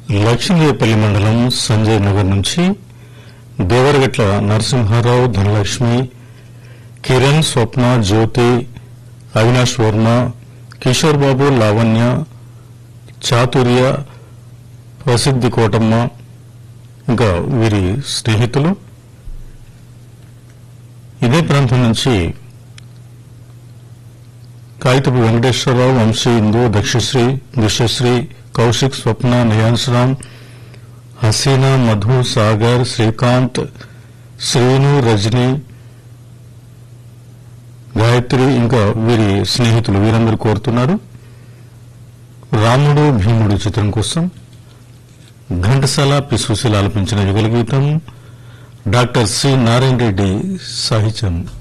లక్ష్మీదేవపల్లి మండలం సంజయ్ నగర్ నుంచి దేవరగట్ల నరసింహారావు ధనలక్ష్మి కిరణ్ స్వప్న జ్యోతి అవినాష్ వర్మ కిషోర్ బాబు లావణ్య చాతుర్య ప్రసిద్ధి కోటమ్మ ఇంకా వీరి స్నేహితులు ఇదే ప్రాంతం నుంచి కాగితపు వెంకటేశ్వరరావు వంశీ ఇందు దక్షశ్రీ దిశశ్రీ కౌశిక్ స్వప్న నియాన్సరామ్ హసీనా మధు సాగర్ శ్రీకాంత్ శ్రీను రజని గాయత్రి ఇంకా వీరి స్నేహితులు వీరందరూ కోరుతున్నారు రాముడు భీముడు చిత్రం కోసం ఘంటసాల పిసుశీల ఆలపించిన యుగల గీతం డాక్టర్ సి నారాయణ రెడ్డి సాహిత్యం